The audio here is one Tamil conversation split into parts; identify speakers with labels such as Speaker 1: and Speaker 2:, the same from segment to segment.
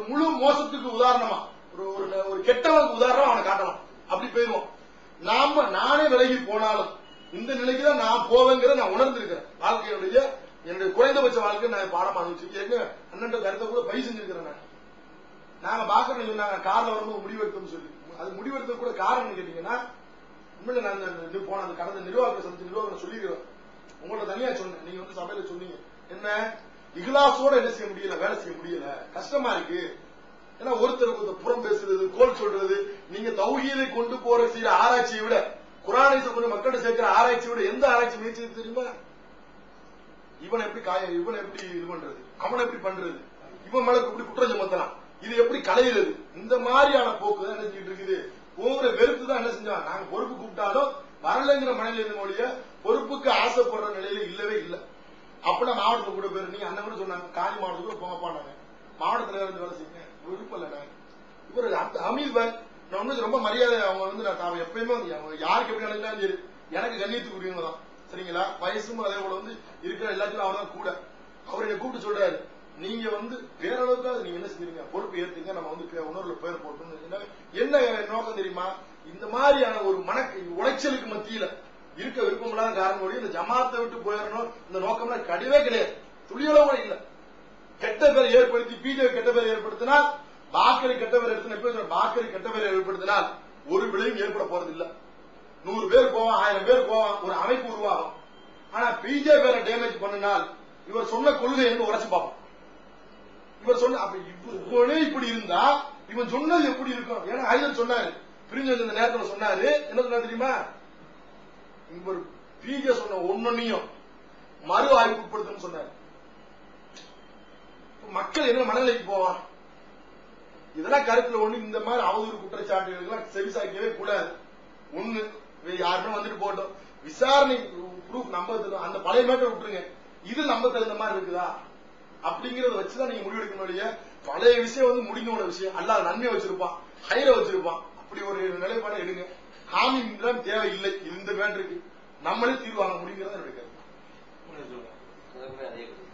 Speaker 1: முழு மோசத்துக்கு உதாரணமா ஒரு ஒரு ஒரு கெட்டவனுக்கு உதாரணம் அவனை காட்டலாம் அப்படி போயிருவோம் நாம நானே விலகி போனாலும் இந்த நிலைக்கு தான் நான் போவேங்கிறத நான் உணர்ந்திருக்கிறேன் வாழ்க்கையுடைய என்னுடைய குறைந்தபட்ச வாழ்க்கை நான் பாடமா அனுபவிச்சிருக்கேன் அண்ணன் கருத்தை கூட பை செஞ்சிருக்கிறேன் நான் நாங்க பாக்குறோம் சொன்னாங்க கார்ல வரும்போது முடிவெடுத்தோம்னு சொல்லி அது முடிவெடுத்தது கூட காரணம் கேட்டீங்கன்னா உண்மையில நான் இந்த இது போன அந்த கடந்த நிர்வாகத்தை சந்திச்ச நிர்வாகம் சொல்லிக்கிறேன் உங்கள்ட்ட தனியா சொன்னேன் நீங்க வந்து சபையில சொன்னீங்க என்ன இகலாசோட என்ன செய்ய முடியல வேலை செய்ய முடியல கஷ்டமா இருக்கு ஏன்னா ஒருத்தருக்கு ஒருத்தர் புறம் பேசுறது கோல் சொல்றது நீங்க தௌஹீதை கொண்டு போற செய்யற ஆராய்ச்சியை விட குரானை கொண்டு மக்கள்கிட்ட சேர்க்கிற ஆராய்ச்சியை விட எந்த ஆராய்ச்சி முயற்சி இருக்கு தெரியுமா இவனை எப்படி காய இவனை எப்படி இது பண்றது அவனை எப்படி பண்றது இவன் மேல எப்படி குற்றம் சுமத்தலாம் இது எப்படி களையிறது இந்த மாதிரியான போக்கு தான் என்ன செஞ்சுட்டு இருக்குது ஒவ்வொரு வெறுத்து தான் என்ன செஞ்சான் நாங்க பொறுப்பு கூப்பிட்டாலும் வரலைங்கிற மனையில இருந்த மொழிய பொறுப்புக்கு ஆசைப்படுற நிலையில இல்லவே இல்லை அப்ப நான் மாவட்டத்துக்கு கூட பேரு நீங்க அண்ணன் கூட சொன்னாங்க காஞ்சி மாவட்டத்துக்கு கூட போங்கப்பானாங்க மாவட்டத்துல இருந்து வேலை செய்யுங்க விருப்பம் இல்லை நான் இவர் அந்த அமீர் பாய் நான் வந்து ரொம்ப மரியாதை அவங்க வந்து நான் தான் எப்பயுமே வந்து அவங்க யாருக்கு எப்படி நினைச்சாலும் சரி எனக்கு கண்ணியத்துக்குரியவங்க தான் சரிங்களா வயசும் அதே போல வந்து இருக்கிற எல்லாத்தையும் அவர் தான் கூட அவர் என்னை கூப்பிட்டு சொல்றாரு நீங்க வந்து பேரளவுக்கு அது நீங்க என்ன செஞ்சீங்க பொறுப்பு ஏத்துங்க நம்ம வந்து பே- உணர்வுல பேர் போட்டோம்னு என்ன- என்ன நோக்கம் தெரியுமா இந்த மாதிரியான ஒரு மன உளைச்சலுக்கு மத்தியில இருக்க விருப்பமில்லாத காரணம் வழி இந்த ஜமாத்தை விட்டு போயிடணும் இந்த நோக்கம்லாம் கிடையவே கிடையாது துளியளவு கூட இல்ல கெட்ட பேரை ஏற்படுத்தி பிஜேபி கெட்ட பேரை ஏற்படுத்தினால் பாக்கரி கெட்ட பேர் எடுத்து எப்ப சொல்றேன், பாக்கரி கெட்ட பேரை ஏற்படுத்தினால் ஒரு விளைவும் ஏற்பட போறது இல்ல நூறு பேர் போவான் ஆயிரம் பேர் போவான் ஒரு அமைப்பு உருவாகும் ஆனா பிஜே பேரை டேமேஜ் பண்ணினால் இவர் சொன்ன கொள்கை என்று உரைச்சு பார்ப்போம் இவர் சொன்ன அப்ப இவ- இவனே இப்படி இருந்தா இவன் சொன்னது எப்படி இருக்கும் ஏன்னா ஹைதர் சொன்னாரு பிரிஞ்சு வந்த இந்த நேரத்துல சொன்னாரு என்ன சொன்னாரு தெரியுமா இவர் பிஜே சொன்ன ஒன்னொன்னையும் மறு ஆய்வுக்கு உட்படுத்துன்னு சொன்னாரு இப்ப மக்கள் என்ன மனநிலைக்கு போவான் இதெல்லாம் கருத்துல ஒண்ணு இந்த மாதிரி அவதூறு குற்றச்சாட்டுகளுக்கெல்லாம் செவிசாய்க்கவே கூடாது ஒண்ணு வே- யாருமே வந்துட்டு போட்டோம் விசாரணை ப்ரூஃப் நம்ப தரும் அந்த பழைய மேட்டர் விட்டுருங்க இது நம்ப தகுந்த மாதிரி இருக்குதா அப்படிங்கறத வச்சுதான் நீங்க முடிவெடுக்கணும் இல்லையா பழைய விஷயம் வந்து முடிஞ்ச ஒரு விஷயம் அல்லாத நன்மை வச்சிருப்பான் ஹைர வச்சிருப்பான் அப்படி ஒரு நிலைப்பாடை எடுங்க ஹாமி தேவை இல்லை இந்த மேட்டருக்கு நம்மளே தீர்வு வாங்க முடியுங்கிறத என்னுடைய கருத்து.
Speaker 2: அதுக்குமே அதே கருத்து.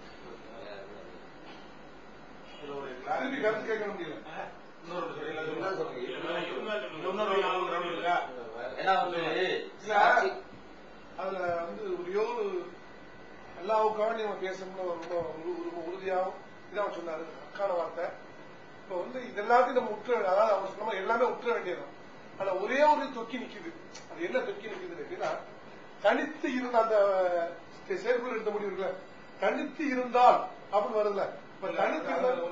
Speaker 3: திருப்பி கருத்து கேட்க முடியல
Speaker 2: என்ன சொல்றீங்க?
Speaker 4: ஏன்னா வந்து
Speaker 3: இல்ல. அதுல வந்து ஒரே ஒரு அல்லாவுக்காக நம்ம பேசணும்னு ரொம்ப உரு- உரு- உறுதியாகவும் இதான் அவர் சொன்னாரு அக்கான வார்த்தை இப்ப வந்து இது எல்லாத்தையும் நம்ம உற்ற அதாவது அவர் சொன்ன மாதிரி எல்லாமே உற்ற வேண்டியதுதான் ஆனா ஒரே ஒரு தொக்கி நிக்குது அது என்ன தொக்கி நிக்குது அப்படின்னா தனித்து இருந்த அந்த செயற்குள் இருந்த முடிவு இருக்குல்ல தனித்து இருந்தால் அப்படின்னு வருதுல இப்ப தனித்து இருந்தால்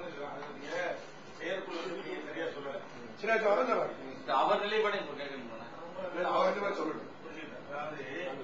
Speaker 3: சின்ன வரஞ்சவா
Speaker 4: இந்த அவர் நிலைப்பாடு இப்ப கேட்கணும்
Speaker 1: அவர் ரெண்டு பேரும் சொல்லட்டும்
Speaker 5: அதாவது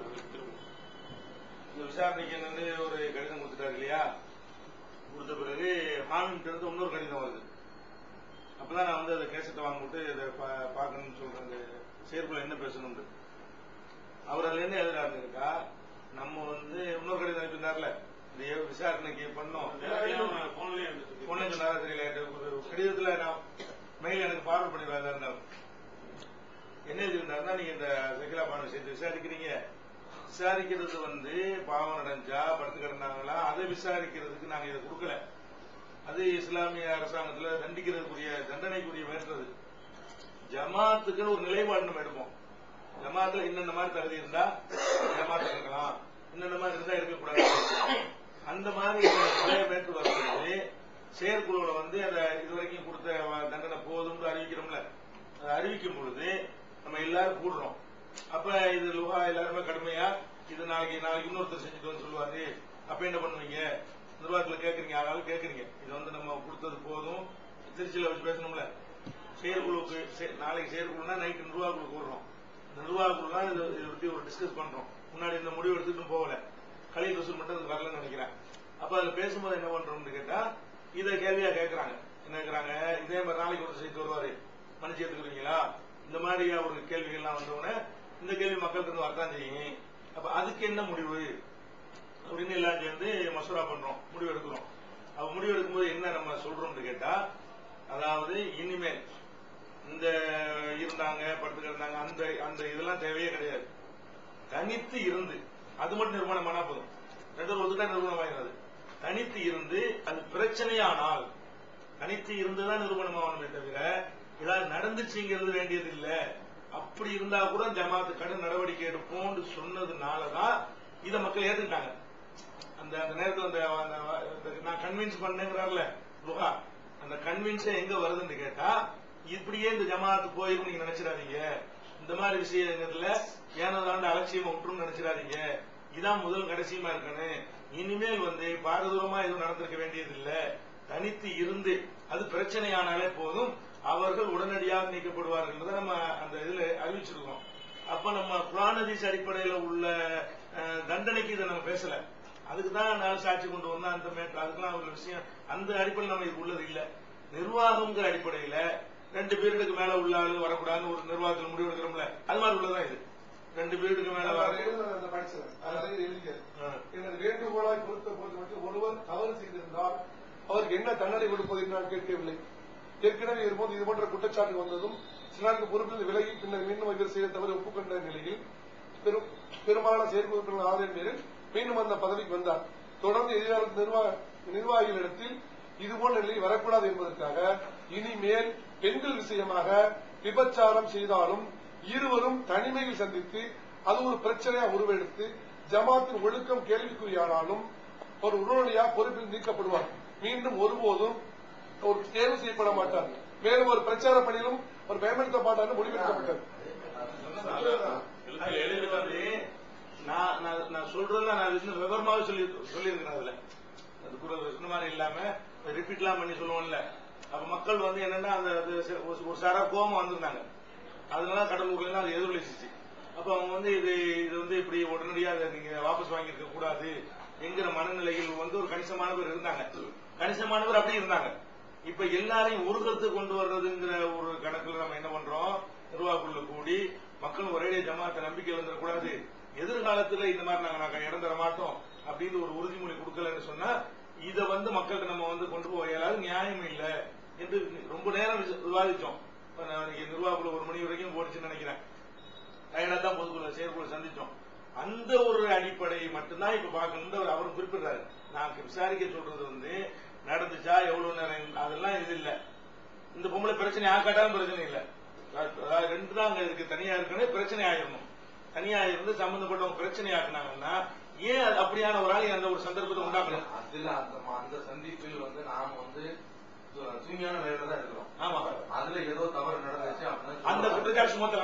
Speaker 5: இந்த விசாரணைக்கு வந்து ஒரு கடிதம் கொடுத்துட்டாரு இல்லையா கொடுத்த பிறகு ஹாமின்ட்டு இருந்து இன்னொரு கடிதம் வருது அப்பதான் நான் வந்து அதை கேசட்டை வாங்கிட்டு இதை பா- பார்க்கணும்னு சொல்றேன் அந்த செயற்குள்ள என்ன பேசணும்னு அவர் அதுல என்ன எழுதுறாருன்னு இருக்கா நம்ம வந்து இன்னொரு கடிதம் அனுப்பியிருந்தார்ல இந்த ஏ- விசாரணைக்கு பண்ணோம் பொண்ணு சொன்னாரா தெரியல ஒரு கடிதத்துல நான் மெயில் எனக்கு ஃபார்வர்ட் பண்ணிடுறாரு என்ன எழுதியிருந்தாருன்னா நீங்க இந்த சகிலா பானு விஷயத்தை விசாரிக்கிறீங்க விசாரிக்கிறது வந்து பாவம் நடந்தா படுத்து கிடந்தாங்களா அதை விசாரிக்கிறதுக்கு நாங்க இதை கொடுக்கல அது இஸ்லாமிய அரசாங்கத்துல தண்டிக்கிறதுக்குரிய தண்டனைக்குரிய வேண்டது ஜமாத்துக்குன்னு ஒரு நிலைப்பாடு நம்ம எடுப்போம் ஜமாத்துல இன்னென்ன மாதிரி தகுதி இருந்தா ஜமாத் இருக்கலாம் இன்னென்ன மாதிரி இருந்தா இருக்கக்கூடாது அந்த மாதிரி பழைய மேற்று வரும்போது செயற்குழுல வந்து அதை இதுவரைக்கும் கொடுத்த வ- தண்டனை போதும்னு அறிவிக்கிறோம்ல அதை அறிவிக்கும் பொழுது நம்ம எல்லாரும் கூடுறோம் அப்ப இது லுகா எல்லாருமே கடுமையா இது நாளைக்கு நாளைக்கு இன்னொருத்தர் செஞ்சுட்டு வந்து சொல்லுவாரு அப்ப என்ன பண்ணுவீங்க நிர்வாகத்துல கேக்குறீங்க ஆனாலும் கேக்குறீங்க இது வந்து நம்ம கொடுத்தது போதும் திருச்சியில வச்சு பேசணும்ல செயற்குழுக்கு செ- நாளைக்கு செயற்குழுனா நைட்டு நிர்வாகக்குழு கூடுறோம் இந்த நிர்வாகக்குழு தான் இதை இதை பத்தி ஒரு டிஸ்கஸ் பண்றோம் முன்னாடி இந்த முடிவு எடுத்துட்டு போகல கலீல் ரசூல் மட்டும் அதுக்கு வரலன்னு நினைக்கிறேன் அப்ப அதுல பேசும்போது என்ன பண்றோம்னு கேட்டா இதை கேள்வியா கேக்குறாங்க என்ன கேக்குறாங்க இதே மாதிரி நாளைக்கு ஒரு செய்தி வருவாரு மன்னிச்சு எடுத்துக்கிறீங்களா இந்த மாதிரியா ஒரு கேள்விகள்லாம் வந்தவுடனே இந்த கேள்வி மக்களுக்கு இருந்து வரதான் செய்யும் அப்ப அதுக்கு என்ன முடிவு அப்படின்னு எல்லாம் சேர்ந்து மசோரா பண்றோம் முடிவு எடுக்கிறோம் அப்ப முடிவு எடுக்கும்போது என்ன நம்ம சொல்றோம்னு கேட்டா அதாவது இனிமேல் இந்த இருந்தாங்க படுத்து கிடந்தாங்க அந்த அந்த இதெல்லாம் தேவையே கிடையாது தனித்து இருந்து அது மட்டும் நிர்மாணம் பண்ணா போதும் ரெண்டு ஒரு ஒத்துட்டா நிர்மாணம் ஆகிறது தனித்து இருந்து அது பிரச்சனையானால் தனித்து இருந்துதான் நிரூபணம் ஆகணுமே தவிர ஏதாவது நடந்துச்சுங்கிறது வேண்டியது இல்ல அப்படி இருந்தா கூட ஜமாத்து கடும் நடவடிக்கை எடுப்போம்னு சொன்னதுனாலதான் இத மக்கள் ஏத்துக்கிட்டாங்க அந்த அந்த நேரத்துல அந்த அந்த- அந்த நான் கன்வின்ஸ் பண்ணேங்கிறார்ல லுகா அந்த கன்வின்ஸ் எங்க வருதுன்னு கேட்டா இப்படியே இந்த ஜமாத்து போயிரும் நீங்க நினைச்சிடாதீங்க இந்த மாதிரி விஷயங்கள்ல ஏனதாண்டு அலட்சியம் விட்டுரும் நினைச்சிடாதீங்க இதான் முதல் கடைசியுமா இருக்கணும் இனிமேல் வந்து பாரதூரமா எதுவும் நடந்திருக்க வேண்டியது இல்ல தனித்து இருந்து அது பிரச்சனையானாலே போதும் அவர்கள் உடனடியாக நீக்கப்படுவார்கள் நம்ம அந்த இதுல அறிவிச்சிருக்கோம் அப்ப நம்ம குரானதீஸ் அடிப்படையில உள்ள அஹ், தண்டனைக்கு இதை நம்ம பேசல அதுக்கு தான் நான் சாட்சி கொண்டு வந்தேன் அந்த மேட்டர் அதுக்கெல்லாம் ஒரு விஷயம் அந்த அடிப்படையில் நம்ம இது உள்ளது இல்ல நிர்வாகம்ங்கிற அடிப்படையில ரெண்டு பீரியடுக்கு மேல உள்ள ஆளு வரக்கூடாதுன்னு ஒரு நிர்வாகத்தில் முடிவு எடுக்கிறோம்ல அது மாதிரி உள்ளதான் இது ரெண்டு பீரியடுக்கு மேல வர
Speaker 3: அவர் எழுதுனது அந்த படிச்சது அதில் எழுதியது எனது வேண்டுகோளாய் பொறுத்த பொறுத்த மட்டும் ஒருவர் தவறு செய்திருந்தால் அவருக்கு என்ன தண்டனை கொடுப்பது என்று நான் கேட்கவில்லை ஏற்கனவே இருப்போது இது போன்ற குற்றச்சாட்டு வந்ததும் சில நாட்கள் பொறுப்பில் விலகி பின்னர் மீண்டும் இவர் செய்த தவறு ஒப்புக்கொண்ட நிலையில் பெரும் பெரும்பாலான செயற்குழுக்கள் ஆதரவு பேரில் மீண்டும் அந்த பதவிக்கு வந்தார் தொடர்ந்து எதிர்கால நிர்வாக நிர்வாகிகளிடத்தில் இதுபோன்ற நிலை வரக்கூடாது என்பதற்காக இனிமேல் பெண்கள் விஷயமாக விபச்சாரம் செய்தாலும் இருவரும் தனிமையில் சந்தித்து அது ஒரு பிரச்சனையா உருவெடுத்து ஜமாத்தின் ஒழுக்கம் கேள்விக்குறியானாலும் ஒரு உடனடியாக பொறுப்பில் நீக்கப்படுவார் மீண்டும் ஒருபோதும் ஒரு தேர்வு செய்யப்பட மாட்டார் மேலும் ஒரு பிரச்சார பணியிலும் ஒரு பயன்படுத்த மாட்டார் முடிவெடுக்கப்பட்டது
Speaker 5: அதுல எழுதி வந்து நான் நான் நான் சொல்றதெல்லாம் நான் இன்னும் விவரமாவே சொல்லி சொல்லியிருக்கிறேன் அதுல அது கூட இந்த மாதிரி இல்லாம ரிப்பீட்லாம் பண்ணி சொல்லுவோம்ல அப்ப மக்கள் வந்து என்னன்னா அந்த அது சி- ஒரு ஒரு சாரா கோபம் வந்திருந்தாங்க அதனால கடலூர்ல எல்லாம் அது எதிரொலிச்சிச்சு அப்ப அவங்க வந்து இது இது வந்து இப்படி உடனடியா அதை நீங்க வாபஸ் வாங்கியிருக்க கூடாது என்கிற மனநிலையில் வந்து ஒரு கணிசமான பேர் இருந்தாங்க கணிசமான பேர் அப்படி இருந்தாங்க இப்ப எல்லாரையும் உருகத்து கொண்டு வர்றதுங்கிற ஒரு கணக்குல நம்ம என்ன பண்றோம் நிர்வாகக்குள்ள கூடி மக்கள் ஒரே ஜமாத்தை நம்பிக்கை வந்துடக்கூடாது எதிர்காலத்துல இந்த மாதிரி நாங்க நாங்க இடம் தர மாட்டோம் அப்படின்னு ஒரு உறுதிமொழி கொடுக்கலன்னு சொன்னா இத வந்து மக்கள்கிட்ட நம்ம வந்து கொண்டு போக இயலாது நியாயம் இல்ல என்று ரொம்ப நேரம் விச- விவாதிச்சோம் இப்ப நான் இன்னைக்கு நிர்வாகக்குள்ள ஒரு மணி வரைக்கும் போடுச்சுன்னு நினைக்கிறேன் டயர்டா தான் பொதுக்குள்ள செயற்குழு சந்திச்சோம் அந்த ஒரு அடிப்படை மட்டும்தான் இப்ப பார்க்கணும் அவர் அவரும் குறிப்பிடுறாரு நான் விசாரிக்க சொல்றது வந்து நடந்துச்சா எவ்வளவு நேரம் அதெல்லாம் இது இல்ல இந்த பொம்பளை பிரச்சனை ஆக்காட்டாலும் பிரச்சனை இல்ல அதாவது ரெண்டு தான் அங்க இருக்கு தனியா இருக்குன்னு பிரச்சனை ஆயிரணும் தனியா இருந்து சம்பந்தப்பட்டவங்க பிரச்சனை ஆக்குனாங்கன்னா ஏன் அது அப்படியான ஒரு ஆள் அந்த ஒரு சந்தர்ப்பத்தை உண்டாக்கணும்
Speaker 2: அதுல அந்த அந்த சந்திப்பில் வந்து நாம வந்து து- தூய்மையான நிலையில தான் இருக்கிறோம்
Speaker 5: ஆமா
Speaker 2: அதுல ஏதோ தவறு நடந்துச்சு அப்படின்னு
Speaker 5: அந்த
Speaker 2: சொல்லலாம்.
Speaker 5: குற்றச்சாட்டு சுமத்தல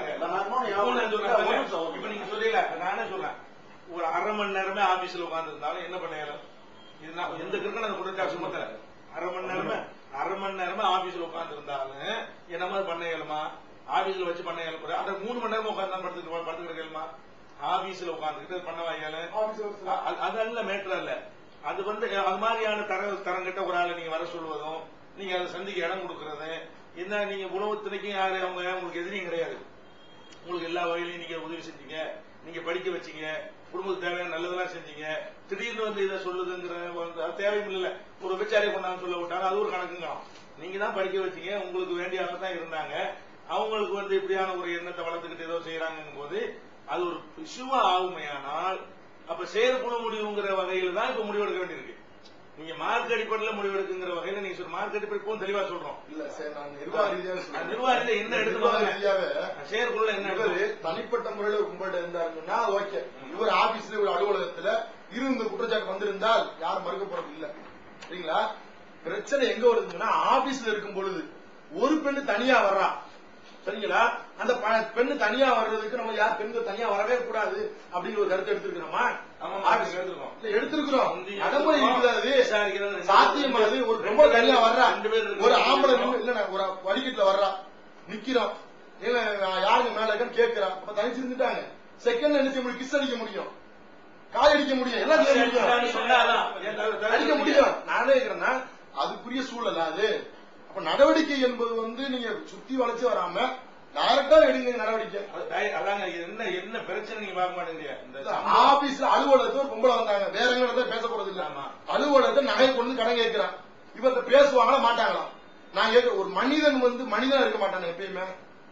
Speaker 5: இப்ப நீங்க சொல்றீங்க நானே சொல்றேன் ஒரு அரை மணி நேரமே ஆபீஸ்ல உட்கார்ந்து இருந்தாலும் என்ன பண்ண இயலும் இது நான் எந்த கிருக்கணும் அந்த குற்றச்சாட்டு சுமத்தல அரை மணி நேரமே அரை மணி நேரமே ஆபீஸ்ல உட்கார்ந்து இருந்தாலும் என்ன மாதிரி பண்ண இயலுமா ஆபீஸ்ல வச்சு பண்ண இயலும் அந்த மூணு மணி நேரமா உட்கார்ந்து படுத்துட்டு படுத்துக்கிட்டு இயலுமா ஆபீஸ்ல உட்கார்ந்துக்கிட்டு பண்ண வாங்கல
Speaker 3: ஆபீசர்
Speaker 5: அ- அது அல்ல மேட்டர் அல்ல அது வந்து அது மாதிரியான தர தரங்கிட்ட ஒரு ஆளை நீங்க வர சொல்வதும் நீங்க அதை சந்திக்க இடம் கொடுக்கறது என்ன நீங்க உணவுத்துறைக்கும் யாரு அவங்க உங்களுக்கு எதிரியும் கிடையாது உங்களுக்கு எல்லா வகையிலையும் நீங்க உதவி செஞ்சீங்க நீங்க படிக்க வச்சீங்க குடும்பத்துக்கு தேவையான நல்லதெல்லாம் செஞ்சீங்க திடீர்னு வந்து இதை சொல்லுதுங்கிற வந்து அது தேவையில்லை ஒரு விபச்சாரியை கொண்டாந்து சொல்ல விட்டாங்க அது ஒரு கணக்குங்களாம் நீங்க தான் படிக்க வச்சீங்க உங்களுக்கு வேண்டிய ஆளா தான் இருந்தாங்க அவங்களுக்கு வந்து இப்படியான ஒரு எண்ணத்தை வளர்த்துக்கிட்டு ஏதோ செய்யறாங்கும் போது அது ஒரு இஷ்யூவா ஆகுமையானால் அப்ப செயற்குழு முடிவுங்கிற வகையில தான் இப்ப முடிவெடுக்க வேண்டியிருக்கு நீங்க மார்க் அடிப்படையில் முடிவெடுக்குங்கிற வகையில நீங்க சொல்ற மார்க் அடிப்படை இப்பவும் தெளிவா சொல்றோம்
Speaker 1: இல்ல சார் நான் நிர்வாக ரீதியாக
Speaker 5: நான்
Speaker 1: சொல்றேன்.
Speaker 5: நிர்வாகத்துல என்ன எடுத்து
Speaker 1: நிர்வாக
Speaker 5: பாருங்க.
Speaker 1: ரீதியாவே
Speaker 5: செயற்குழுல என்ன
Speaker 1: இவரு
Speaker 5: எடுத்து
Speaker 1: தனிப்பட்ட முறையில ஒரு கும்பல்கிட்ட இருந்தாருன்னா அது ஓகே இவர் ஆபீஸ்ல ஒரு அலுவலகத்துல இருந்து குற்றச்சாட்டு வந்திருந்தால் யாரும் மறுக்க போறது இல்ல சரிங்களா பிரச்சனை எங்க வருதுன்னா ஆபீஸ்ல இருக்கும் பொழுது ஒரு பெண்ணு தனியா வர்றா சரிங்களா அந்த ப- பெண்ணு தனியா வர்றதுக்கு நம்ம யார் பெண்கள் தனியா வரவே கூடாது அப்படிங்கிற ஒரு கருத்து எடுத்திருக்கிறோமா
Speaker 5: ஆமா,
Speaker 1: ஆபீஸ்
Speaker 5: எடுத்திருக்கோம்.
Speaker 1: இல்ல, எடுத்திருக்கிறோம்
Speaker 5: முந்தி
Speaker 1: நடைமுறை இருக்குது அது
Speaker 5: விசாரிக்கிறது ரெண்டு
Speaker 1: சாத்தியமானது ஒரு ரொம்ப தனியா வர்றா
Speaker 5: ரெண்டு பேர் இருக்கு.
Speaker 1: ஒரு ஆம்பளை நின்னு- இல்ல ஒரு வடிகட்டுல வர்றா நிக்கிறோம் இல்ல நான் யாருங்க மேல இருக்கேன்னு கேட்கிறா அப்ப தனிச்சு இருந்துட்டாங்க செகண்ட் என்ன செய்ய முடியும் கிஸ் அடிக்க முடியும் காய் அடிக்க முடியும் எல்லாம் செய்ய
Speaker 5: நான்
Speaker 1: முடியும்
Speaker 5: சொன்னாதான் என் தவிர- தவிர
Speaker 1: அடிக்க முடியும் நானே இருக்கிறேன்னா அதுக்குரிய சூழல் அது அப்ப நடவடிக்கை என்பது வந்து நீங்க சுத்தி வளைச்சு வராம டைரக்டா எடுங்க நடவடிக்கை
Speaker 5: அது டை- அதாங்க இது என்ன என்ன பிரச்சனை நீங்க பார்க்க மாட்டேங்கிறீங்க இந்த சம்பவம்
Speaker 1: ஆபீஸ்ல அலுவலகத்துல ஒரு பொம்பளை வந்தாங்க வேற எங்க இடத்துல பேச போறது இல்ல
Speaker 5: ஆமா.
Speaker 1: அலுவலகத்தை நகை கொண்டு கடன் கேட்கிறான் இவர்கிட்ட பேசுவாங்களா மாட்டாங்களா நான் கேட்க ஒரு மனிதன் வந்து மனிதனா இருக்க மாட்டானே எப்பயுமே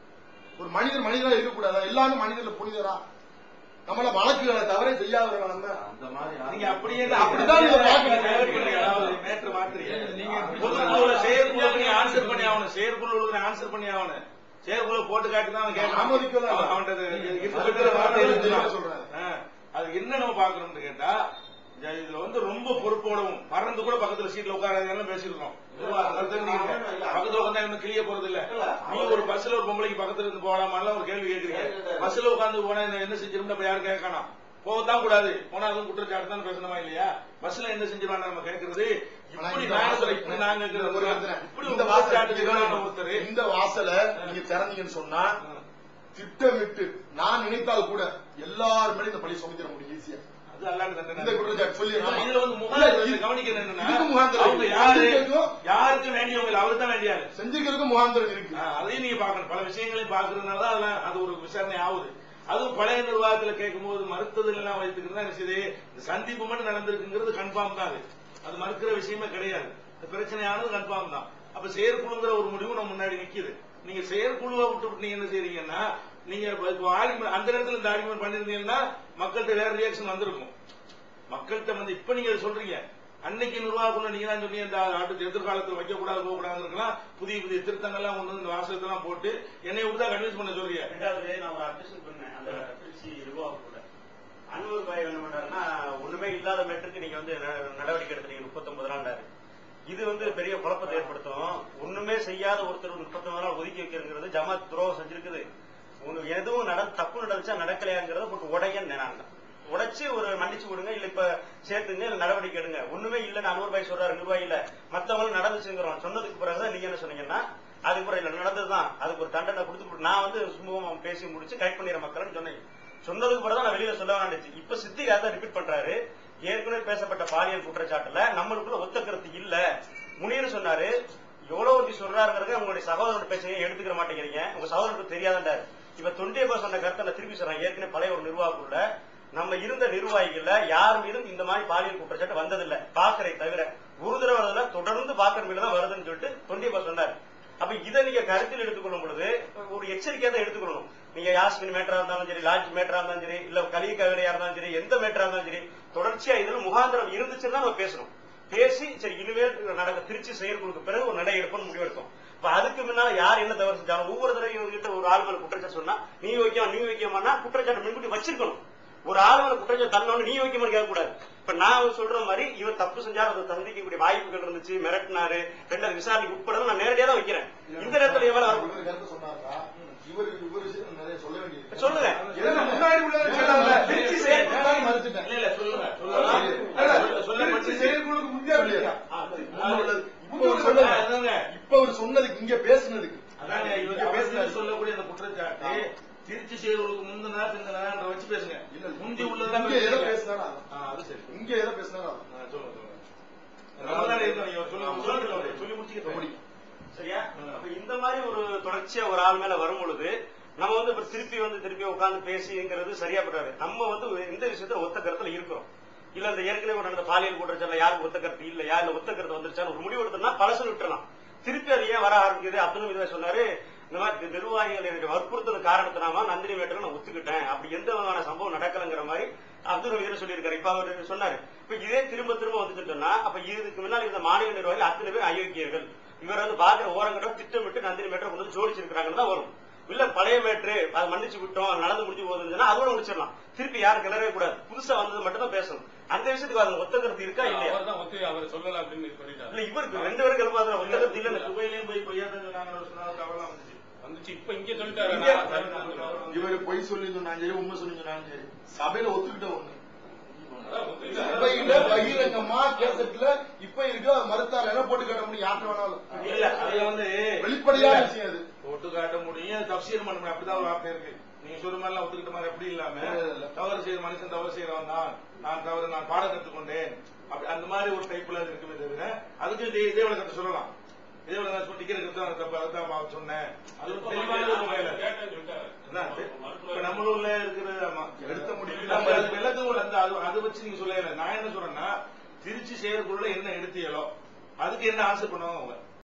Speaker 1: ஒரு மனிதன் மனிதனா இருக்கக்கூடாதா எல்லாரும் மனிதர்ல புனிதரா நம்மள வழக்குகளை தவிர செய்யாதவர்கள் நம்ம
Speaker 2: அந்த மாதிரி
Speaker 5: நீங்க அப்படியே
Speaker 1: அப்படிதான் நீங்க பார்க்கணும்.
Speaker 5: divert பண்றீங்க. அதாவது மேட்ரு மாத்துறீங்க. பொதுக்குழுல செயற்குழு ஆன்சர் பண்ணி ஆகணும் செயற்குழு ஆன்சர் பண்ணி ஆகணும் செயற்குழு போட்டு காட்டி தான் அவன் கேட்கணும்
Speaker 1: ஆமோதிக்கலாம்.
Speaker 5: அவன் அவன்கிட்ட அது
Speaker 1: அது
Speaker 5: இருக்கிற வார்த்தை
Speaker 1: தெளிவா
Speaker 5: இருக்குதான்.
Speaker 1: சொல்றாரு.
Speaker 5: ஆ, அது என்ன நம்ம பாக்கணும்னு கேட்டா இந்த இதுல வந்து ரொம்ப பொறுப்போடவும் பறந்து கூட பக்கத்துல சீட்ல உட்காராதெல்லாம் பேசிருக்கோம் பக்கத்துல உட்காந்தா இன்னும் கிளிய போறது இல்ல நீ ஒரு பஸ்ல ஒரு பொம்பளைக்கு பக்கத்துல இருந்து போகலாமான்லாம் ஒரு கேள்வி கேக்குறீங்க பஸ்ல உட்காந்து போனா இந்த என்ன செஞ்சிருந்தா இப்ப யாரும் கேட்கணும் போகத்தான் கூடாது போனா அதுவும் குற்றச்சாட்டு தான் பேசணுமா இல்லையா பஸ்ல என்ன செஞ்சிருவாங்க நம்ம கேட்கறது
Speaker 1: ஆனா
Speaker 5: இப்படி
Speaker 1: இந்த
Speaker 5: நாங்க
Speaker 1: வாசல்
Speaker 5: இப்படி நாங்க
Speaker 1: இந்த
Speaker 5: கேட்கறது
Speaker 1: ஒரு இடத்துல,
Speaker 5: இப்படி
Speaker 1: இந்த
Speaker 5: ஒரு
Speaker 1: வாசல்
Speaker 5: குற்றச்சாட்டு
Speaker 1: இங்க
Speaker 5: சொல்றாங்க ஒருத்தர்
Speaker 1: இந்த வாசலை நீங்க திறந்தீங்கன்னு சொன்னா திட்டமிட்டு நான் நினைத்தால் கூட எல்லார் மேலயும் இந்த பழி சுமத்திட முடியும் ஈஸியா
Speaker 5: அது அல்லாத தண்டனை.
Speaker 1: இந்த குற்றச்சாட்டு சொல்லி
Speaker 5: இதுல
Speaker 1: ஆமா.
Speaker 5: இதுல வந்து முகாந்திரத்தை
Speaker 1: இல்ல,
Speaker 5: கவனிக்கிறது என்னன்னா,
Speaker 1: இதுக்கு முகாந்திரம்
Speaker 5: அவங்க
Speaker 1: இருக்கு.
Speaker 5: யாரு
Speaker 1: செஞ்சிருக்கிறதுக்கும்
Speaker 5: யாருக்கு வேண்டியவங்க இல்ல, அவருக்கு தான் வேண்டியாரு
Speaker 1: செஞ்சுக்கிறதுக்கும் முகாந்திரம் இருக்கு
Speaker 5: ஆ, அதையும் நீங்க பார்க்கணும் பல விஷயங்களையும் பார்க்கறதுனால தான் அதெல்லாம் அது ஒரு விசாரணை ஆகுது அதுவும் பழைய நிர்வாகத்துல கேட்கும்போது மறுத்ததுல எல்லாம் வைத்துக்கிறது தான் என்ன செய்யுது இந்த சந்திப்பு மட்டும் நடந்திருக்குங்கிறது கன்ஃபார்ம் தான் அது அது மறுக்கிற விஷயமே கிடையாது இந்த பிரச்சனையானது கன்ஃபார்ம் தான் அப்ப செயற்குழுங்கிற ஒரு முடிவு நம்ம முன்னாடி நிக்குது நீங்க செயற்குழுவை விட்டு நீங்க என்ன செய்றீங்கன்னா நீங்க இப்ப- இப்ப ஆர்குமெண்ட் அந்த நேரத்துல இந்த ஆர்குமெண்ட் பண்ணிருந்தீங்கன்னா மக்கள்கிட்ட வேற ரியாக்ஷன் வந்திருக்கும் மக்கள்கிட்ட வந்து இப்ப நீங்க சொல்றீங்க அன்னைக்கு நிர்வாகம் நீங்க தான் சொன்னீங்க இந்த அடுத்த எதிர்காலத்தில் வைக்க கூடாது போக கூடாது இருக்கலாம் புதிய புதிய திருத்தங்கள்லாம் கொண்டு வந்து இந்த வாசகத்தெல்லாம் போட்டு என்னை விட்டு தான் கன்வின்ஸ் பண்ண சொல்றீங்க
Speaker 6: ரெண்டாவது நான் ஒரு அப்டேஷன் பண்ணேன் அந்த திருச்சி நிர்வாகம் கூட அன்வர் பாய் என்ன பண்றாருன்னா ஒண்ணுமே இல்லாத மேட்டருக்கு நீங்க வந்து ந- நடவடிக்கை எடுத்தீங்க முப்பத்தொன்பது நாள்னாரு இது வந்து பெரிய குழப்பத்தை ஏற்படுத்தும் ஒண்ணுமே செய்யாத ஒருத்தர் முப்பத்தொன்பது நாள் ஒதுக்கி வைக்கிறங்கிறது ஜமாத் துரோகம் செஞ்சிருக்குது உனக்கு எதுவும் நட தப்பு நடந்துச்சா நடக்கலையாங்கிறத போட்டு உடையன்னு நான் உடைச்சு ஒரு மன்னிச்சு விடுங்க இல்ல இப்ப சேர்த்துங்க இல்ல நடவடிக்கை எடுங்க ஒண்ணுமே இல்ல அனுபவ பாய் சொல்றாரு நிர்வாகி இல்ல மத்தவங்க நடந்துச்சுங்கிறோம் சொன்னதுக்கு பிறகு நீங்க என்ன சொன்னீங்கன்னா அதுக்கு பிறகு இல்ல நடந்ததுதான் அதுக்கு ஒரு தண்டனை கொடுத்து நான் வந்து சுமூகமா பேசி முடிச்சு கரெக்ட் பண்ணிடுற மக்கள்னு சொன்னேன் சொன்னதுக்கு பிறகு நான் வெளியில சொல்ல வேண்டாச்சு இப்ப சித்திக் அதை ரிப்பீட் பண்றாரு ஏற்கனவே பேசப்பட்ட பாலியல் குற்றச்சாட்டுல நம்மளுக்குள்ள ஒத்த கருத்து இல்ல முனியர் சொன்னாரு எவ்வளவு ஒருத்தி சொல்றாருங்கிறத உங்களுடைய சகோதரர் பேச்சையே எடுத்துக்கிற மாட்டேங்கிறீங்க உங்க சகோதரருக்கு தெரியாதுன்றாரு இப்ப தொண்டியப்பா சொன்ன கருத்தை நான் திருப்பி சொல்றேன் ஏற்கனவே பழைய ஒரு நிர்வாகக்குள்ள நம்ம இருந்த நிர்வாகிகள்ல யார் மீதும் இந்த மாதிரி பாலியல் குற்றச்சாட்டு வந்ததில்லை பாக்கரை தவிர ஒரு தடவை வரதுல தொடர்ந்து பாக்கர் மீது தான் வருதுன்னு சொல்லிட்டு தொண்டியப்பா சொன்னாரு அப்ப இதை நீங்க கருத்தில் எடுத்துக்கொள்ளும் பொழுது ஒரு எச்சரிக்கையா தான் எடுத்துக்கொள்ளணும் நீங்க யாஸ்மின் மேட்டரா இருந்தாலும் சரி லாட்ஜ் மேட்டரா இருந்தாலும் சரி இல்ல கலிய கவிதையா இருந்தாலும் சரி எந்த மேட்டரா இருந்தாலும் சரி தொடர்ச்சியா இதுல முகாந்திரம் இருந்துச்சுன்னு தான் நம்ம பேசணும் பேசி சரி இனிமேல் நடக்க திருச்சி செயற்குழுக்கு பிறகு ஒரு நடை எடுப்போம்னு முடிவெடுத்தோம் இப்ப அதுக்கு முன்னால யார் என்ன தவறு செஞ்சாலும் ஒவ்வொரு தடவையும் இவங்ககிட்ட ஒரு ஆள் மேல குற்றச்சாட்டு சொன்னா நீ வைக்க நீ வைக்கமானா குற்றச்சாட்டு முன்கூட்டி வச்சிருக்கணும் ஒரு ஆள் மேல குற்றச்சாட்டு தள்ளணும் நீ வைக்கமான்னு கேட்கக்கூடாது இப்ப நான் சொல்ற மாதிரி இவன் தப்பு செஞ்சாரு அதை சந்திக்கக்கூடிய வாய்ப்புகள் இருந்துச்சு மிரட்டினாரு ரெண்டாவது விசாரணைக்கு உட்பட நான் நேரடியா தான் வைக்கிறேன் இந்த நேரத்துல இவன் வர-
Speaker 1: இவர் கருத்து சொன்னாரா இவர் இவர் விஷயம் நிறைய சொல்ல வேண்டியது
Speaker 6: சொல்லுங்க
Speaker 1: ஏன்னா முன்னாடி உள்ளதை சொன்னாங்க.
Speaker 6: திருச்சி செயல்
Speaker 1: நான் மறுத்துட்டேன்.
Speaker 5: இல்ல இல்ல சொல்லுங்க
Speaker 1: இல்ல,
Speaker 5: சொல்லுங்க சொல்ல
Speaker 3: திருச்சி செயற்குழுக்கு முந்தைய
Speaker 1: சொல்லிடுறேன். முன்ன உள்ளது. இப்ப
Speaker 5: முன்ன
Speaker 1: அவர் சொன்னது.
Speaker 5: அதாங்க.
Speaker 1: இப்ப அவர் சொன்னதுக்கு இங்க பேசுனதுக்கு
Speaker 5: அதாங்க இவங்க பேசுறது சொல்லக்கூடிய அந்த குற்றச்சாட்டு திருச்சி செயல்களுக்கு முந்தின நாள் இந்த நாள் வச்சு பேசுங்க
Speaker 1: இல்ல
Speaker 5: முந்தி உள்ளதெல்லாம்
Speaker 1: இங்க எதை
Speaker 5: பேசுங்க.
Speaker 1: பேசினாரா
Speaker 5: ஆ, அது சரி
Speaker 1: இங்க எதை பேசினாரா
Speaker 5: ஆ, சொல்லுங்க சொல்லுங்க நம்ம தானே இருக்கோம் நீங்க சொல்லுங்க சொல்லுங்க சொல்லி முடிச்சுக்கிட்டு
Speaker 1: அப்படி.
Speaker 6: சரியா அப்ப இந்த மாதிரி ஒரு தொடர்ச்சியா ஒரு ஆள் மேல வரும் பொழுது நம்ம வந்து இப்ப திருப்பி வந்து திருப்பி உட்கார்ந்து பேசிங்கிறது சரியா படாது நம்ம வந்து இந்த விஷயத்துல ஒத்த கருத்துல இருக்கிறோம் இல்ல இந்த ஏற்கனவே ஒரு நடந்த பாலியல் குற்றச்சாட்டுல யாருக்கு ஒத்த கருத்து இல்ல யாருல ஒத்த கருத்து வந்துருச்சான்னு ஒரு முடிவு எடுத்தோம்னா பழசு விட்டுறலாம் திருப்பி அது ஏன் வர ஆரம்பிக்குது அப்துல் இதுவே சொன்னாரு இந்த மாதிரி நிர்வாகிகள் என்னுடைய வற்புறுத்தல் காரணத்தினால நந்தினி மேட்டரை நான் ஒத்துக்கிட்டேன் அப்படி எந்த விதமான சம்பவம் நடக்கலங்கிற மாதிரி அப்துல் ஹமீர் சொல்லியிருக்காரு இப்ப அவர் சொன்னாரு இப்ப இதே திரும்ப திரும்ப வந்துட்டு சொன்னா அப்ப இதுக்கு முன்னாடி இருந்த மாநில நிர்வாகிகள் அத்தனை பேர் அயோக்கியர்கள் இவர் வந்து பாக்குற ஓரங்கட்ட திட்டமிட்டு நந்தினி மேட்டரை கொண்டு வந்து ஜோடிச்சிருக்காங்கன்னு தான் வரும் இல்ல பழைய மேட்ரு அது மன்னிச்சு விட்டோம் நடந்து முடிஞ்சு போகுதுன்னா அதோட முடிச்சிடலாம் திருப்பி யாரும் கிளறவே கூடாது புதுசா வந்தது மட்டும் தான் பேசணும் அந்த விஷயத்துக்கு அது ஒத்த கருத்து இருக்கா இல்லையா
Speaker 4: அவர் தான் ஒத்து அவர் சொல்லல அப்படின்னு சொல்லிட்டாரு
Speaker 6: இல்ல இவருக்கு ரெண்டு பேரும் கிளம்பாத ஒத்த கருத்து இல்ல
Speaker 5: துபாயிலையும் போய் பொய்யா தான் சொன்னாங்கன்னு சொன்னாங்க தகவலாம் வந்துச்சு
Speaker 4: வந்துச்சு இப்ப இங்க சொல்லிட்டாரு
Speaker 5: இங்க-
Speaker 4: நான்
Speaker 1: இவர் பொய் சொல்லி சொன்னாங்க சரி உண்மை சொல்லி சொன்னாங்க சரி சபையில ஒத்துக்கிட்ட ஒண்ணு
Speaker 4: அதான் ஒத்துக்கிட்டாரு.
Speaker 1: சபையில பகிரங்கமா கேசட்ல இப்ப இருக்கு அது மறுத்தால் என்ன போட்டு காட்ட முடியும் யார்கிட்ட வேணாலும்
Speaker 5: இல்ல அதுல வந்து
Speaker 1: வெளிப்படையான விஷயம் அது
Speaker 5: போட்டு காட்ட முடியும் தப்சீர் பண்ண முடியும் அப்படிதான் ஒரு வார்த்தை இருக்கு நீங்க சொல்ற மாதிரி எல்லாம் ஒத்துக்கிட்ட மாதிரி எப்படி இல்லாம
Speaker 1: இல்ல, இல்ல.
Speaker 5: தவறு செய்யற மனுஷன் தவறு செய்யறவன் தான் நான் தவறு நான் பாடம் கற்றுக்கொண்டேன் அப்படி அந்த மாதிரி ஒரு டைப்ல அது இருக்குமே தவிர அதுக்கு இதே இதே விளக்கத்தை சொல்லலாம் இதே விளக்கம் டிக்கெட் எடுத்து தப்பு அதுதான் நான் சொன்னேன் அது ஒரு தெளிவான ஒரு முறையில
Speaker 4: கேட்டேன்னு சொல்லிட்டாரு.
Speaker 5: என்ன? இப்ப நம்மளுள்ள இருக்கிற ஆமா,
Speaker 1: எடுத்த முடிவு
Speaker 5: நம்ம அது விளக்கம் அந்த அது அதை வச்சு நீங்க சொல்லல நான் என்ன சொல்றேன்னா திருச்சி செயற்குள்ள என்ன எடுத்தீங்களோ அதுக்கு என்ன ஆன்சர் பண்ணுவோம்